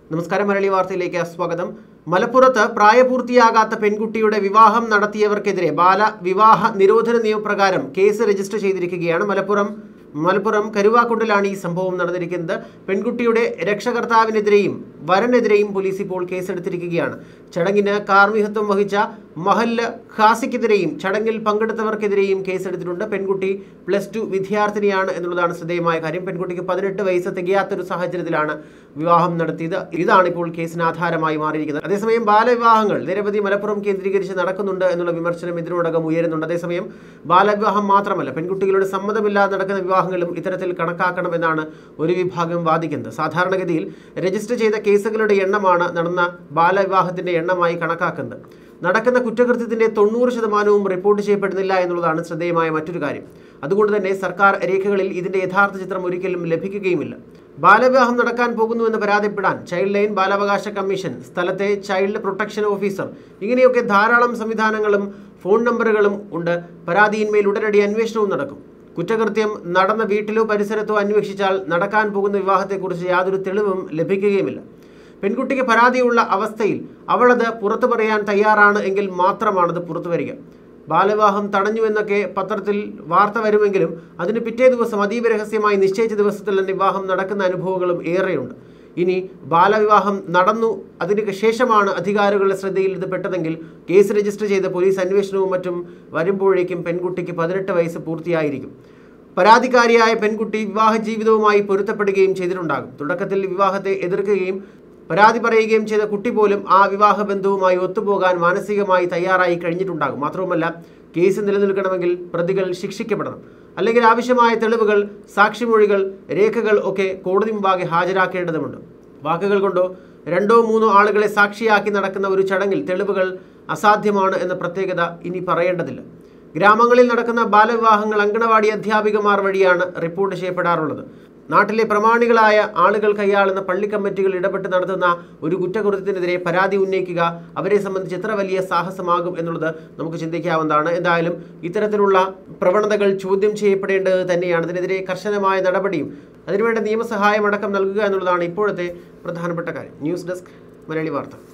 നമസ്കാരം മലയാളി വാർത്തയിലേക്ക് സ്വാഗതം മലപ്പുറത്ത് പ്രായപൂർത്തിയാകാത്ത പെൺകുട്ടിയുടെ വിവാഹം നടത്തിയവർക്കെതിരെ ബാല വിവാഹ നിരോധന നിയമപ്രകാരം കേസ് രജിസ്റ്റർ ചെയ്തിരിക്കുകയാണ് മലപ്പുറം മലപ്പുറം കരുവാക്കുണ്ടിലാണ് ഈ സംഭവം നടന്നിരിക്കുന്നത് പെൺകുട്ടിയുടെ രക്ഷകർത്താവിനെതിരെയും വരനെതിരെയും പോലീസ് ഇപ്പോൾ കേസെടുത്തിരിക്കുകയാണ് ചടങ്ങിന് കാർമ്മികത്വം വഹിച്ച മഹല്ല് ഖാസിക്കെതിരെയും ചടങ്ങിൽ പങ്കെടുത്തവർക്കെതിരെയും കേസെടുത്തിട്ടുണ്ട് പെൺകുട്ടി പ്ലസ് ടു വിദ്യാർത്ഥിനിയാണ് എന്നുള്ളതാണ് ശ്രദ്ധേയമായ കാര്യം പെൺകുട്ടിക്ക് പതിനെട്ട് വയസ്സ് തികയാത്തൊരു സാഹചര്യത്തിലാണ് വിവാഹം നടത്തിയത് ഇതാണ് ഇപ്പോൾ കേസിന് ആധാരമായി മാറിയിരിക്കുന്നത് അതേസമയം ബാലവിവാഹങ്ങൾ നിരവധി മലപ്പുറം കേന്ദ്രീകരിച്ച് നടക്കുന്നുണ്ട് എന്നുള്ള വിമർശനം ഇതിനോടകം ഉയരുന്നുണ്ട് അതേസമയം ബാലവിവാഹം മാത്രമല്ല പെൺകുട്ടികളുടെ സമ്മതമില്ലാതെ നടക്കുന്ന വിവാഹങ്ങളും ഇത്തരത്തിൽ കണക്കാക്കണമെന്നാണ് ഒരു വിഭാഗം വാദിക്കുന്നത് സാധാരണഗതിയിൽ രജിസ്റ്റർ ചെയ്ത കേസുകളുടെ എണ്ണമാണ് നടന്ന ബാലവിവാഹത്തിന്റെ എണ്ണമായി കണക്കാക്കുന്നത് നടക്കുന്ന കുറ്റകൃത്യത്തിന്റെ തൊണ്ണൂറ് ശതമാനവും റിപ്പോർട്ട് ചെയ്യപ്പെടുന്നില്ല എന്നുള്ളതാണ് ശ്രദ്ധേയമായ മറ്റൊരു കാര്യം അതുകൊണ്ട് തന്നെ സർക്കാർ രേഖകളിൽ ഇതിന്റെ യഥാർത്ഥ ചിത്രം ഒരിക്കലും ലഭിക്കുകയുമില്ല ബാലവിവാഹം നടക്കാൻ പോകുന്നുവെന്ന് പരാതിപ്പെടാൻ ചൈൽഡ് ലൈൻ ബാലാവകാശ കമ്മീഷൻ സ്ഥലത്തെ ചൈൽഡ് പ്രൊട്ടക്ഷൻ ഓഫീസർ ഇങ്ങനെയൊക്കെ ധാരാളം സംവിധാനങ്ങളും ഫോൺ നമ്പറുകളും ഉണ്ട് പരാതിയിന്മേൽ ഉടനടി അന്വേഷണവും നടക്കും കുറ്റകൃത്യം നടന്ന വീട്ടിലോ പരിസരത്തോ അന്വേഷിച്ചാൽ നടക്കാൻ പോകുന്ന വിവാഹത്തെക്കുറിച്ച് യാതൊരു തെളിവും ലഭിക്കുകയുമില്ല പെൺകുട്ടിക്ക് പരാതിയുള്ള അവസ്ഥയിൽ അവളത് പുറത്തു പറയാൻ തയ്യാറാണ് എങ്കിൽ മാത്രമാണത് പുറത്തു വരിക ബാലവിവാഹം തടഞ്ഞു എന്നൊക്കെ പത്രത്തിൽ വാർത്ത വരുമെങ്കിലും അതിന് പിറ്റേ ദിവസം അതീവ രഹസ്യമായി നിശ്ചയിച്ച ദിവസത്തിൽ തന്നെ വിവാഹം നടക്കുന്ന അനുഭവങ്ങളും ഏറെയുണ്ട് ഇനി ബാലവിവാഹം നടന്നു അതിന് ശേഷമാണ് അധികാരികളുടെ ശ്രദ്ധയിൽ ഇത് പെട്ടതെങ്കിൽ കേസ് രജിസ്റ്റർ ചെയ്ത പോലീസ് അന്വേഷണവും മറ്റും വരുമ്പോഴേക്കും പെൺകുട്ടിക്ക് പതിനെട്ട് വയസ്സ് പൂർത്തിയായിരിക്കും പരാതിക്കാരിയായ പെൺകുട്ടി വിവാഹ ജീവിതവുമായി പൊരുത്തപ്പെടുകയും ചെയ്തിട്ടുണ്ടാകും തുടക്കത്തിൽ വിവാഹത്തെ എതിർക്കുകയും പരാതി പറയുകയും ചെയ്ത കുട്ടി പോലും ആ വിവാഹ ബന്ധവുമായി ഒത്തുപോകാൻ മാനസികമായി തയ്യാറായി കഴിഞ്ഞിട്ടുണ്ടാകും മാത്രവുമല്ല കേസ് നിലനിൽക്കണമെങ്കിൽ പ്രതികൾ ശിക്ഷിക്കപ്പെടണം അല്ലെങ്കിൽ ആവശ്യമായ തെളിവുകൾ സാക്ഷിമൊഴികൾ രേഖകൾ ഒക്കെ കോടതി മുമ്പാകെ ഹാജരാക്കേണ്ടതുണ്ട് വാക്കുകൾ കൊണ്ടോ രണ്ടോ മൂന്നോ ആളുകളെ സാക്ഷിയാക്കി നടക്കുന്ന ഒരു ചടങ്ങിൽ തെളിവുകൾ അസാധ്യമാണ് എന്ന പ്രത്യേകത ഇനി പറയേണ്ടതില്ല ഗ്രാമങ്ങളിൽ നടക്കുന്ന ബാലവിവാഹങ്ങൾ അങ്കണവാടി അധ്യാപികമാർ വഴിയാണ് റിപ്പോർട്ട് ചെയ്യപ്പെടാറുള്ളത് നാട്ടിലെ പ്രമാണികളായ ആളുകൾ കൈയാളുന്ന പള്ളി കമ്മിറ്റികൾ ഇടപെട്ട് നടത്തുന്ന ഒരു കുറ്റകൃത്യത്തിനെതിരെ പരാതി ഉന്നയിക്കുക അവരെ സംബന്ധിച്ച് എത്ര വലിയ സാഹസമാകും എന്നുള്ളത് നമുക്ക് ചിന്തിക്കാവുന്നതാണ് എന്തായാലും ഇത്തരത്തിലുള്ള പ്രവണതകൾ ചോദ്യം ചെയ്യപ്പെടേണ്ടത് തന്നെയാണ് ഇതിനെതിരെ കർശനമായ നടപടിയും അതിനുവേണ്ട നിയമസഹായം അടക്കം നൽകുക എന്നുള്ളതാണ് ഇപ്പോഴത്തെ പ്രധാനപ്പെട്ട കാര്യം ന്യൂസ് ഡെസ്ക് മലയാളി വാർത്ത